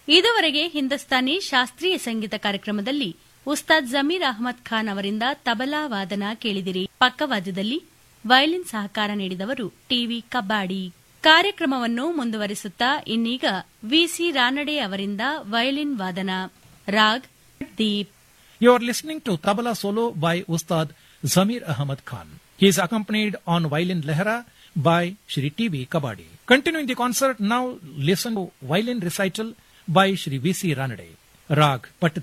ಇದುವರೆಗೆ ಹಿಂದೂಸ್ತಾನಿ ಶಾಸ್ತ್ರೀಯ ಸಂಗೀತ ಕಾರ್ಯಕ್ರಮದಲ್ಲಿ ಉಸ್ತಾದ್ ಜಮೀರ್ ಅಹಮದ್ ಖಾನ್ ಅವರಿಂದ ತಬಲಾ ವಾದನ ಕೇಳಿದಿರಿ ಪಕ್ಕವಾದ್ಯದಲ್ಲಿ ವಯಲಿನ್ ಸಹಕಾರ ನೀಡಿದವರು ಟಿವಿ ಕಬ್ಬಾಡಿ ಕಾರ್ಯಕ್ರಮವನ್ನು ಮುಂದುವರಿಸುತ್ತಾ ಇನ್ನೀಗ ವಿಸಿ ರಾನಡೆ ಅವರಿಂದ ವಯಲಿನ್ ವಾದನ raag Deep You are listening to Tabla Solo by Ustad Zamir Ahmad Khan. He is accompanied on violin lehra by Shri T.V. Kabadi. Continuing the concert, now listen to violin recital by Shri V.C. Ranade. Rag Patdi.